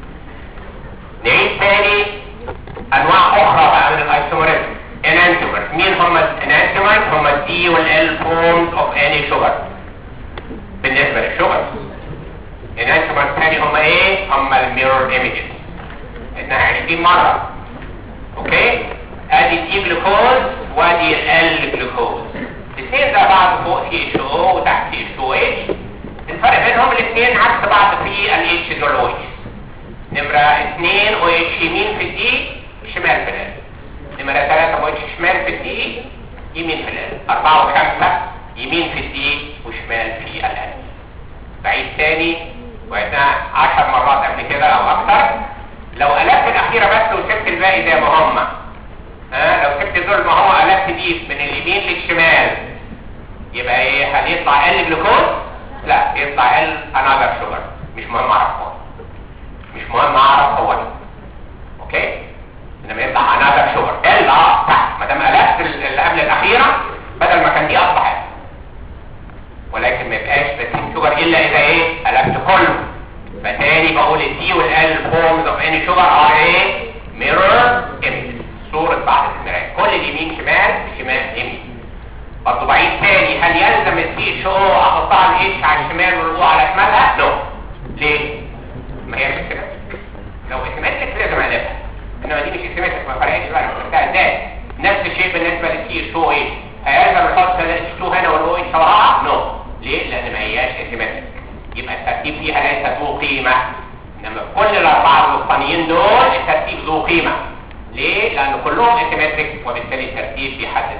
نعيد تاني انواع اخرى بقى من الايسومرزم enantiomers مين هم الانانتيومرز هم الدي والال forms of any sugar بالنسبة للشوجر enantiomers تاني هم ايه هم الميرور ايميجز انها 20 مرة اوكي ادي دي جلوكوز وادي ال جلوكوز الاثنين ده بعض فوق سي اتش او وتحت سي اتش او اتش الفرق بينهم الاثنين عكس بعض في الاتش دول او اتش نمرة 2 او اتش يمين في الدي شمال في الال نمرة 3 او اتش شمال في الدي يمين في الال 4 و5 يمين في الدي وشمال في الال بعيد تاني وعدنا 10 مرات قبل كده او اكتر لو قلبت الاخيرة بس وسبت الباقي زي ما هم ها لو سبت دول ما هو قلبت دي من اليمين للشمال يبقى ايه هل يطلع ال جلوكوز لا يطلع ال انذر شوجر مش مهم اعرف هو مش مهم اعرف هو ايه اوكي انما يطلع انذر شوجر ال اه تحت ما دام قلبت اللي قبل الاخيره بدل ما كان دي اصبح ال ولكن ما يبقاش بس شوجر الا اذا ايه قلبت كله فتاني بقول الدي والال فورمز اوف اني شوجر ار ايه ميرور ايمج صورة بعض المراية كل اليمين شمال شمال يمين برضه بعيد تاني هل يلزم السي اتش او احطها على الاتش على الشمال والاو على شمالها؟ نو ليه؟ ما هي مش سيمتريك لو سيمتريك لازم اقلبها انما دي مش سيمتريك ما فرقتش بقى بتاع ازاي نفس الشيء بالنسبه للسي اتش او اتش هيلزم نحط الاتش 2 هنا والاو اتش وراها؟ نو ليه؟ لان ما هياش سيمتريك يبقى الترتيب فيها ليس ذو قيمه انما كل الاربعه الوسطانيين دول الترتيب ذو قيمه ليه؟ لأن كلهم اسيمتريك وبالتالي الترتيب بيحدد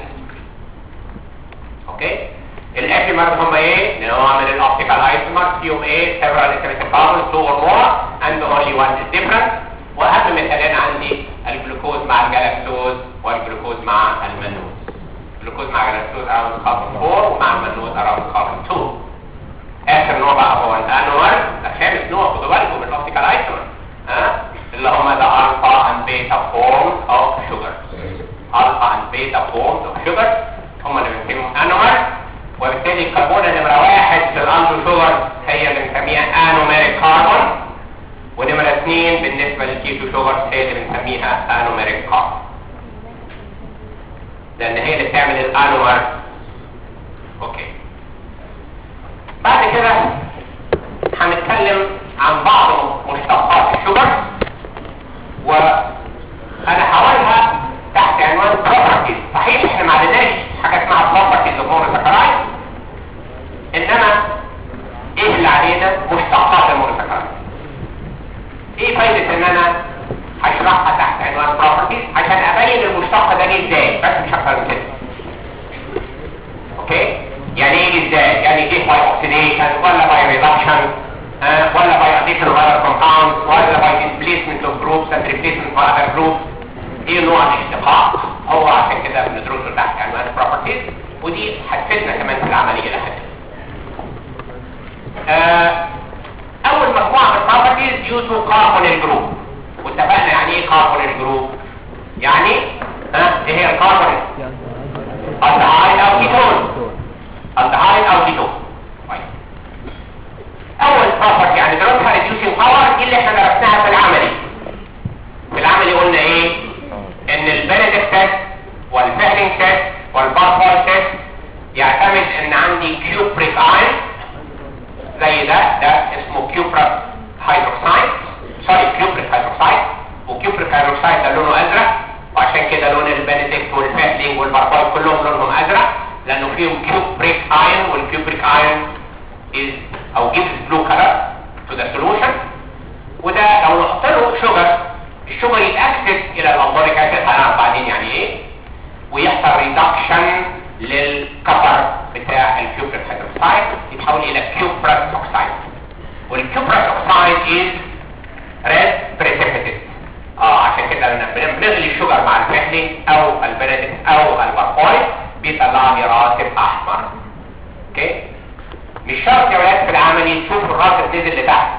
اوكي؟ الاسيمرز هم ايه؟ نوع من الاوبتيكال ايسومرز فيهم ايه؟ several asymmetric carbons two or more and only one is different واهم مثالين عندي الجلوكوز مع الجلاكتوز والجلوكوز مع المنوز الجلوكوز مع الجلاكتوز around carbon 4 ومع المنوز around carbon 2 اخر نوع بقى هو الانور ده خامس نوع خدوا بالكم من الاوبتيكال ايسومر ها اللي هم the alpha and beta forms of sugar alpha and beta forms of sugar هم اللي بنسميهم انومر وبالتالي الكربونة نمرة واحد في الانتو شوجر هي اللي بنسميها انوميريك كاربون ونمرة اثنين بالنسبة للكيتو شوجر هي اللي بنسميها انوميريك كاربون لان هي اللي بتعمل الانومر اوكي بعد كده هنتكلم عن بعض مشتقات الشجر وانا هقولها تحت عنوان properties صحيح احنا ما عندناش حاجه اسمها properties of monosaccharides انما ايه اللي علينا مشتقات المونوساكرايد ايه فايده ان انا هشرحها تحت عنوان properties عشان ابين المشتق ده جه ازاي بس مش اكتر من كده اوكي يعني ايه ازاي يعني ايه باي اوكسيديشن ولا باي ريدكشن ولا باي اديشن اوف اذر كومباوندز ولا باي ديسبيسمنت اوف جروبس اند ريبليسمنت اوف اذر جروبس ايه نوع الاشتقاق هو عشان كده بندرسه تحت عنوان بروبرتيز ودي هتفيدنا كمان في العمليه لحد آه اول مجموعه من البروبرتيز يوزو كاربونيل جروب واتفقنا يعني ايه كاربونيل جروب يعني ها ايه هي الكاربونيل الدهايد او كيتون الدهايد او كيتون طيب اول بروبرتي يعني درسها ريديوسينج باور دي اللي احنا درسناها في العملي في العملي قلنا ايه ان البنديكت تيست والفهلينج تيست والباربول تيست يعتمد ان عندي كيوبريك اين زي ده ده اسمه كيوبريك هيدروكسايد سوري كيوبريك هيدروكسايد وكيوبريك هيدروكسايد ده لونه ازرق وعشان كده لون البنديكت والفهلينج والباربول كلهم لونهم ازرق لانه فيهم كيوبريك اين والكيوبريك اين is او gives blue color to the solution وده لو نحط له شوجر الشوجر يتاكسد الى الامبوريك اسيد هنعرف بعدين يعني ايه ويحصل ريدكشن للكفر بتاع الكيوبريك هيدروكسايد يتحول الى كيوبرس اوكسايد والكيوبرس اوكسايد is red precipitate اه عشان كده لما بنغلي الشوجر مع الفحلي او البنديك او البربوي بيطلع لي راتب احمر اوكي مش شرط يا ولاد في العملي تشوف الراتب نزل لتحت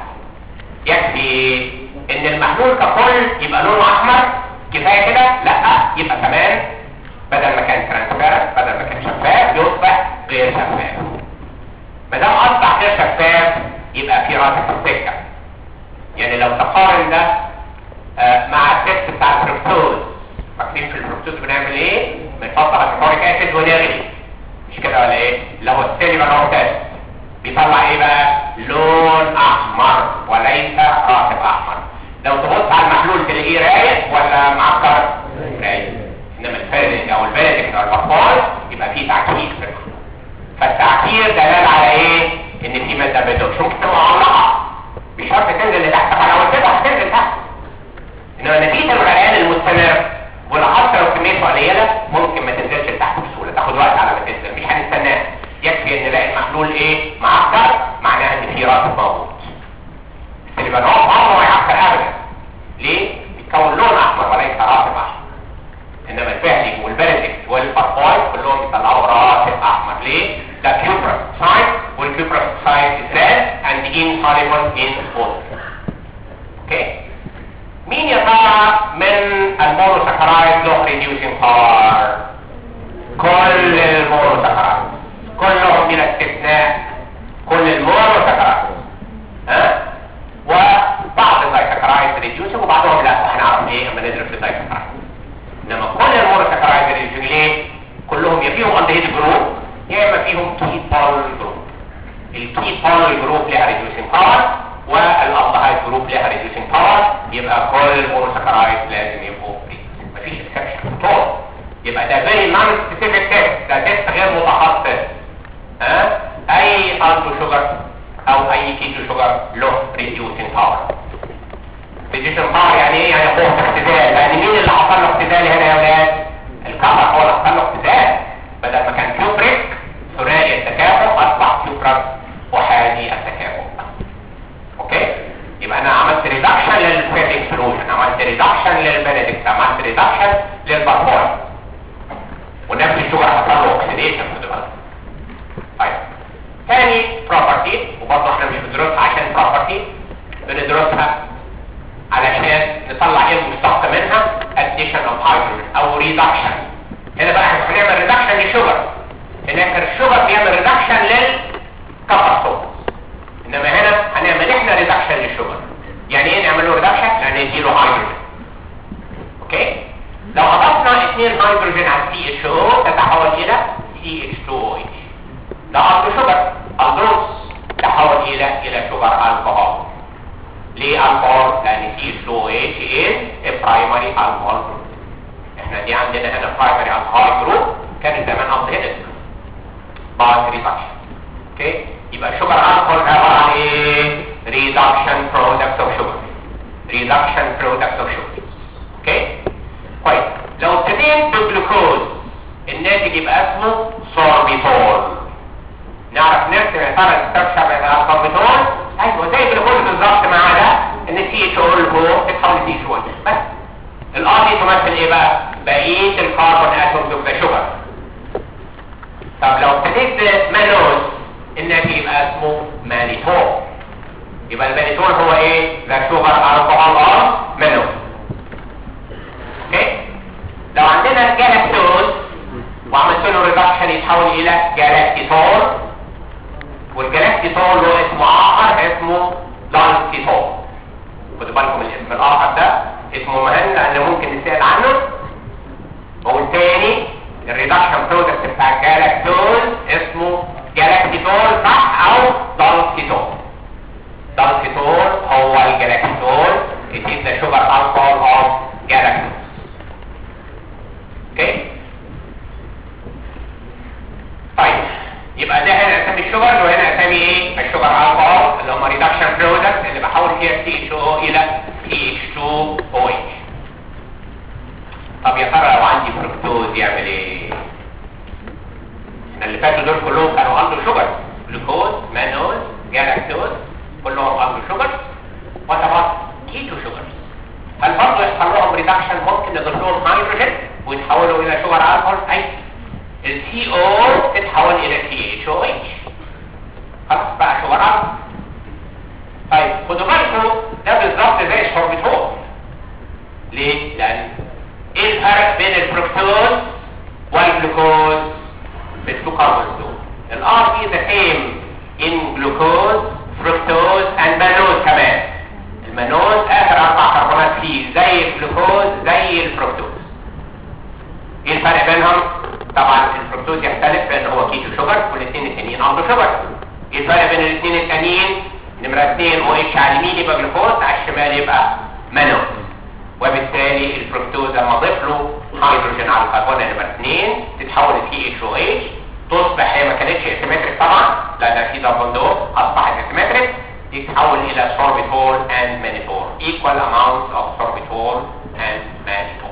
يكفي ان المحلول ككل يبقى لونه احمر كفايه كده لا يبقى كمان بدل ما كان ترانسبيرنت بدل ما كان شفاف يصبح غير شفاف ما دام اصبح غير شفاف يبقى في راتب في السكه يعني لو تقارن ده آه مع التست بتاع الفركتوز فاكرين في الفركتوز بنعمل ايه بنحط هيدروكلوريك اسيد ونغلي مش كده ولا ايه اللي هو السيليفر هو تيست بيطلع ايه بقى لون احمر وليس راتب احمر لو تبص على المحلول تلاقيه رايق ولا معكر رايق انما الفرد او البلدك او البطال يبقى فيه تعكير في المحلول فالتعكير دلال على ايه ان في ماده بيضاء مش ممكن تبقى معلقه مش شرط تنزل لتحت فانا قلت لها هتنزل تحت انما نتيجه الغليان المستمر ولاحظت لو كميته قليله ممكن ما تنزلش لتحت بسهوله تاخد وقت على ما تنزل مش هنستناه يكفي ان نلاقي المحلول ايه معكر معناها ان في راسب موجود اللي بقى عمره ما يعكر ابدا ليه بيتكون لون احمر وليس راسب احمر انما الفهلي والبرزك والبربويد كلهم بيطلعوا راسب احمر ليه ده كيوبرس ساين والكيوبرس ساين is red and insoluble in water اوكي مين يا ترى من المونوساكرايد له ريديوسينج باور كل المونوساكرايد كلهم بلا استثناء كل المونوساكرايد ها وبعض الدايساكرايد ريديوسينج وبعضهم لا وهنعرف ايه اما ندرس الدايساكرايد انما كل المونوساكرايد ريديوسينج ليه كلهم يا فيهم اندهيد جروب يا اما فيهم كي بول جروب الكي بول جروب لها ريديوسينج باور والالدهايد جروب لها ريديوسينج باور يبقى كل المونوساكرايد لازم يبقوا فري مفيش اكسبشن طول يبقى ده فيري نون سبيسيفيك تيست ده تيست غير متخصص ها اي انتو شوجر او اي كيتو شوجر له ريديوسينج باور ريديوسينج باور يعني ايه يعني قوه اختزال يعني مين اللي حصل له اختزال هنا يا ولاد الكفر هو اللي حصل له اختزال بدل ما كان كيوبريك ثنائي التكافؤ اصبح كيوبرك احادي التكافؤ اوكي يبقى انا عملت ريدكشن للفيتنج سولوشن عملت ريدكشن للبنديكت عملت ريدكشن للبربول ونفس الشجر حصل له اوكسيديشن في دماغه طيب ثاني بروبرتي وبرضه احنا مش بندرسها عشان بروبرتي بندرسها علشان هيدروجين او ريدكشن هنا بقى احنا هنعمل ريدكشن للشوجر هناك الشوجر بيعمل ريدكشن للكفر صوت انما هنا هنعمل احنا ريدكشن للشوجر يعني ايه نعمل له ريدكشن يعني نديله هيدروجين اوكي لو اضفنا اثنين هيدروجين على السي اتش او تتحول الى سي اتش 2 او اتش ده الدو شوجر الدروس تحول الى الى شوجر الكحول ليه الكحول لان سي اتش 2 او اتش از برايمري الكحول جروب احنا دي عندنا هنا برايمري الكحول جروب كان زمان انهيدد بعد ريدكشن اوكي يبقى شوجر الكحول عباره عن ايه ريدكشن برودكت اوف شوجر ريدكشن برودكت اوف شوجر اوكي كويس لو ابتديت بالجلوكوز الناتج يبقى اسمه سوربيتول نعرف نرسم يا ترى الستركشر بتاع السوربيتول ايوه زي الجلوكوز بالظبط ما عدا ان سي اتش او اللي فوق تتحول سي اتش او بس الار دي تمثل ايه بقى بقيه الكربون اتومز اوف ذا شوجر طب لو ابتديت بمانوز الناتج يبقى اسمه مانيتول يبقى المانيتول هو ايه ذا شوجر الكحول ار مانوز اوكي لو عندنا جالاكتوز وعملت له ريدكشن يتحول الى جالاكتيتول والجالاكتيتول له اسم اخر اسمه لانكتيتول خدوا بالكم الاسم الاخر ده اسمه مهم لان ممكن نسال عنه والتاني الريدكشن برودكت بتاع الجالاكتوز اسمه جالاكتيتول صح او دانكتيتول دانكتيتول هو الجالاكتيتول it is the sugar alcohol of galactose اوكي طيب يبقى ده هنا اسامي الشجر وهنا اسامي ايه الشجر الكحول اللي هم ريدكشن برودكت اللي بحول فيها سي اتش او الى سي اتش 2 او اتش طب يا ترى لو عندي فركتوز يعمل ايه احنا اللي فاتوا دول كلهم كانوا عنده شجر جلوكوز مانوز جالاكتوز كلهم عنده شجر وطبعا كيتو شجر هل برضه يحصل لهم ريدكشن ممكن نضيف لهم هيدروجين ويتحولوا الى شجر الكحول اي السي او تتحول الى سي اتش او اتش خلاص بقى شجر الكحول طيب خدوا بالكم ده بالظبط زي السوربيتول ليه؟ لان ايه الفرق بين الفركتوز والجلوكوز بالتو كاربونز دول الار دي ذا سيم ان جلوكوز فركتوز اند مانوز كمان المانوز اخر اربع كربونات فيه زي الجلوكوز زي الفركتوز ايه الفرق بينهم طبعا الفركتوز يختلف لان هو كيتو شوجر والاثنين التانيين عنده شوجر ايه الفرق بين الاثنين التانيين نمره 2 او اتش على اليمين يبقى جلوكوز على الشمال يبقى مانوز وبالتالي الفركتوز لما اضيف له هيدروجين على الكربون نمره 2 تتحول لسي اتش او اتش تصبح هي ما كانتش اسيمتريك طبعا لان في دبل دو اصبحت اسيمتريك يتحول الى سوربيتول اند مانيتول equal amounts of sorbitol and mannitol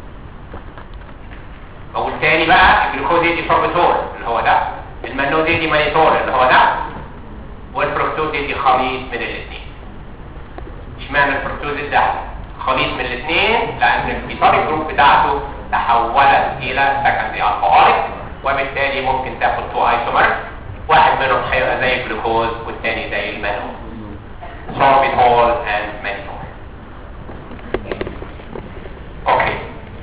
وبالتالي بقى الجلوكوز يدي سوربيتول اللي هو ده المانوز يدي مانيتول اللي هو ده والفركتوز يدي خليط من الاثنين اشمعنى الفركتوز ده خليط من الاثنين لان الكيتاري جروب بتاعته تحولت الى سكندري الكحوليك وبالتالي ممكن تاخد تو ايسومر واحد منهم هيبقى زي الجلوكوز والتاني زي المانوز sorbitol and mannitol اوكي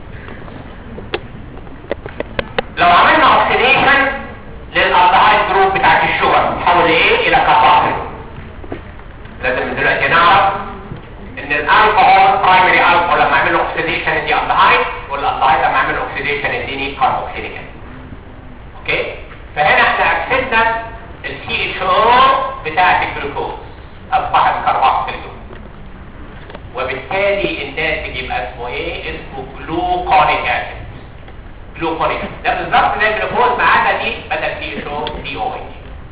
لو عملنا اوكسيديشن للالدهايد جروب بتاعت الشجر تحول ايه الى كفاخر لازم من دلوقتي نعرف ان الالكوهول برايمري الكوهول لما اعمل له اوكسيديشن يدي الدهايد والالدهايد لما اعمل له اوكسيديشن يديني كاربوكسيليك اوكي فهنا احنا اكسدنا السي اتش او بتاعت الجلوكوز اصبحت كربوكسيل جروب وبالتالي الناتج يبقى اسمه ايه اسمه جلوكونيك اسيد جلوكونيك ده بالظبط زي الجلوكوز ما عدا دي بدل سي اتش او سي او اتش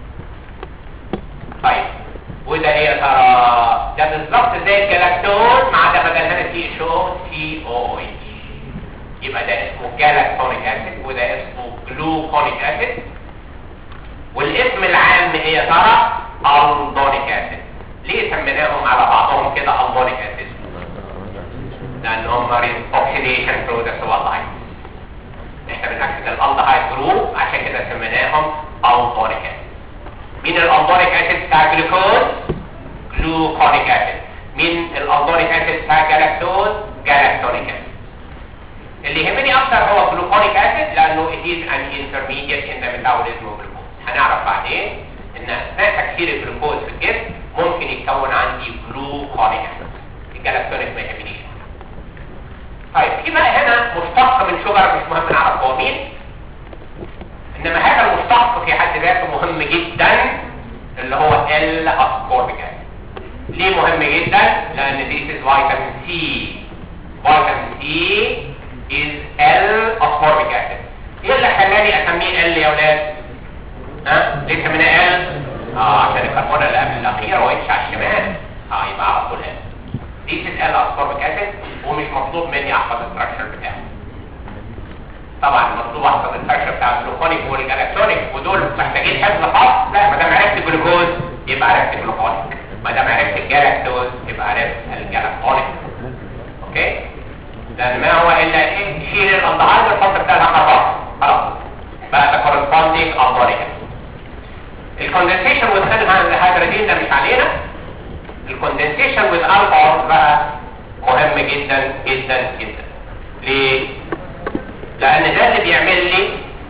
طيب وده ايه يا ترى ده بالظبط زي الجلاكتوز ما عدا بدل هنا سي اتش او سي او اتش يبقى ده اسمه جلاكتونيك اسيد وده اسمه جلوكونيك اسيد والاسم العام ايه يا ترى الدونيك اسيد ليه سميناهم على بعضهم كده الدونيك اسيد لان هم اوكسيديشن برودكت والله احنا بنأكد الالدهايد جروب عشان كده سميناهم الدونيك اسيد مين الالدونيك اسيد بتاع الجلوكوز جلوكونيك اسيد مين الالدونيك اسيد بتاع الجلاكتوز جلاكتونيك اسيد اللي يهمني اكتر هو جلوكونيك اسيد لانه it is an intermediate in the metabolism of glucose هنعرف بعدين ان اثناء تكسير الجلوكوز في الجسم ممكن يتكون عندي جلوكونيك اسيد الجلاكتونيك ما يهمنيش طيب في بقى هنا مشتق من شجر مش مهم نعرف هو مين انما هذا المشتق في حد ذاته مهم جدا اللي هو ال اسكوربيك اسيد ليه مهم جدا لان this is vitamin C vitamin C is L ascorbic acid ايه اللي خلاني اسميه L يا ولاد ها ليه سميناه L اه عشان الكربون اللي قبل الاخير واتش على الشمال اه يبقى على طول L this is L ascorbic acid ومش مطلوب مني احفظ الستراكشر بتاعه طبعا مطلوب احفظ الستراكشر بتاع الجلوكونيك والجلاكتونيك ودول محتاجين حفظ خاص لا ما دام عرفت الجلوكوز يبقى عرفت الجلوكونيك ما دام عرفت الجلاكتوز يبقى عرفت الجلاكتونيك اوكي لان ما هو الا ايه شيل الالدهايد والحط بتاعها خلاص خلاص بقى ده كورسبوندينج الدهايد الكوندنسيشن والخدمه الهيدروجين ده مش علينا الكوندنسيشن والالكول بقى مهم جدا جدا جدا ليه لان ده اللي بيعمل لي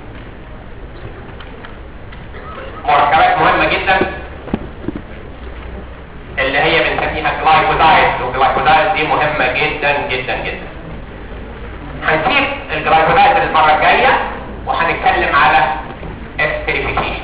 مركبات مهمه جدا اللي هي بنسميها جلايكوزايد والجلايكوزايد دي مهمه جدا جدا جدا هنسيب الجلايكوزايد المره الجايه وهنتكلم على استريفيكيشن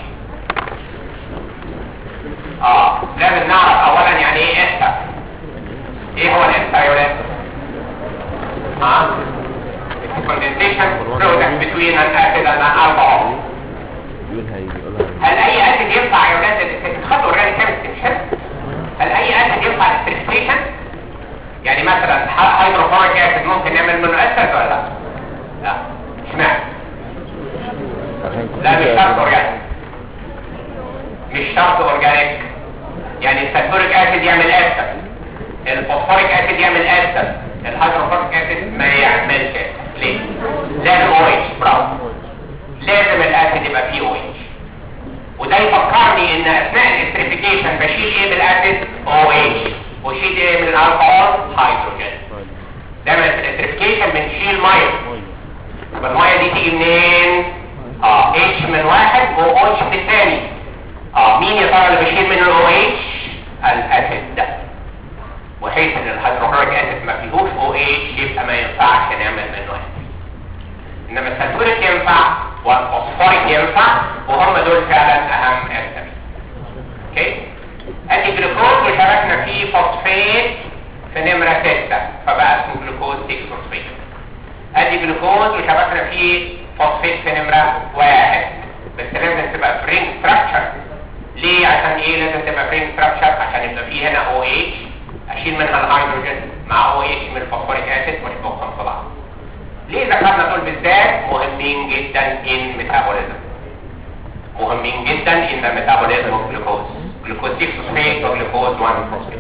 اه لازم نعرف اولا يعني ايه استر ايه هو الاستر يا ولاد ها condensation product between an acid and an alcohol يقولها يقولها هل اي اسيد ينفع يا ولاد خدوا اورجانيك كيمستري مش كده؟ هل اي اسيد ينفع الاستريفيكيشن يعني مثلا هيدروكلوريك اسيد ممكن نعمل منه اسيد ولا لا لا اشمعنى عشان لا مش شرط اورجانيك مش شرط اورجانيك يعني السلفوريك اسيد يعمل اسيد الفوسفوريك اسيد يعمل اسيد الهيدروكلوريك اسيد ما يعملش اسيد ليه لازم او اتش برافو لازم الاسيد يبقى فيه او اتش وده يفكرني ان اثناء الاستريفيكيشن بشيل ايه بالاسيد او اتش وشيل ايه من الالكوهول هيدروجين دايما في الاستريفيكيشن بنشيل ميه طب الميه دي تيجي منين اه اتش من واحد و اتش من الثاني اه مين يا ترى اللي بيشيل منه الاو اتش الاسيد ده وحيث ان الهيدروكلوريك اسيد ما فيهوش او اتش يبقى ما ينفعش نعمل منه اسيد انما السلفوريك ينفع والفوسفوريك ينفع وهم دول فعلا اهم اسيد اوكي ادي جلوكوز وشاركنا فيه فوسفات في نمرة 6 فبقى اسمه جلوكوز 6 فوسفات ادي جلوكوز وشبكنا فيه فوسفات في نمرة واحد بس لازم تبقى فريم ستراكشر ليه عشان ايه لازم تبقى فريم ستراكشر عشان يبقى فيه هنا او اتش اشيل منها الهيدروجين مع او اتش من الفوسفوريك اسيد واشبكهم في بعض ليه ذكرنا دول بالذات مهمين جدا ان ميتابوليزم مهمين جدا ان ميتابوليزم اوف جلوكوز جلوكوز 6 فوسفات وجلوكوز 1 فوسفات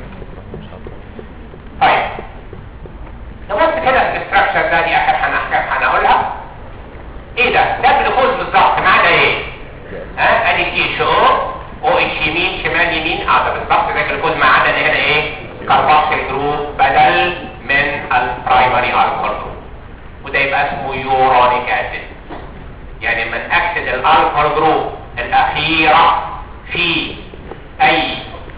طيب نبص كده في الاستراكشر ده دي اخر هنحكي هنقولها ايه ده ده جلوكوز بالظبط ما عدا ايه ها ادي سي اتش او او اتش يمين شمال يمين اه ده بالظبط ده جلوكوز ما عدا ان هنا ايه كاربوكسيل جروب بدل من البرايمري الكحول جروب وده يبقى اسمه يورونيك اسيد يعني من اكسد الالكحول جروب الاخيره في اي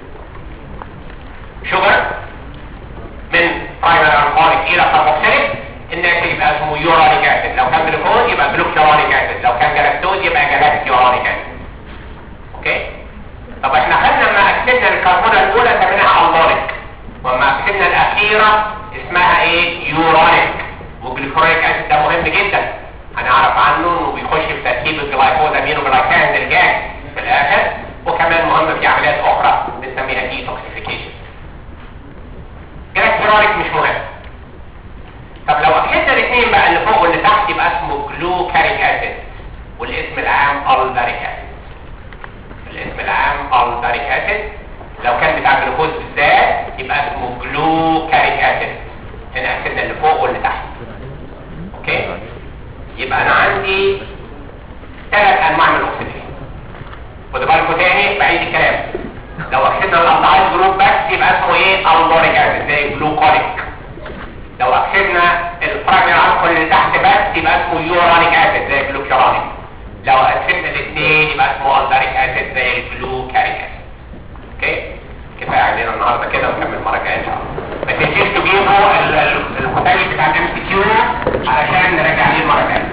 شجر من برايمري الكحوليك الى كاربوكسيليك الناتج يبقى اسمه يورونيك اسيد لو كان جلوكوز يبقى جلوكيورونيك اسيد لو كان جلاكتوز يبقى جلاكتيورونيك اسيد اوكي طب احنا خدنا لما اكسدنا الكربونه الاولى سميناها الدوريك واما اكسدنا الاخيره اسمها ايه يورونيك والجلوكوريك اسيد ده مهم جدا هنعرف عنه انه بيخش في تركيب الجلايكوز امينو جلايكان الجاز في الاخر وكمان مهم في عمليات اخرى بنسميها ديتوكسيفيكيشن جلاكتيورونيك مش مهم طب لو اكسدنا الاثنين بقى اللي فوق واللي تحت يبقى اسمه جلوكاريك اسيد والاسم العام الداريك اسيد الاسم العام الداريك اسيد لو كان بتاع جلوكوز بالذات يبقى اسمه جلوكاريك اسيد هنا اكسدنا اللي فوق واللي تحت اوكي يبقى انا عندي ثلاث انواع من الاكسجين خدوا بالكم تاني بعيد الكلام لو اكسدنا الالدهايد جروب بس يبقى اسمه ايه الدوريك اسيد زي جلوكوليك لو اكسدنا البرايمري الكحول اللي تحت بس يبقى اسمه يورانيك اسيد زي الجلوكرونيك لو قسمنا الاثنين يبقى اسمه الداريك اسيد زي الجلوكاريك اسيد اوكي كفايه علينا النهارده كده ونكمل المره الجايه ان شاء الله ما تنسيش تجيبوا ال- ال- الكتاب بتاع الام سي كيو علشان نراجع عليه المره الجايه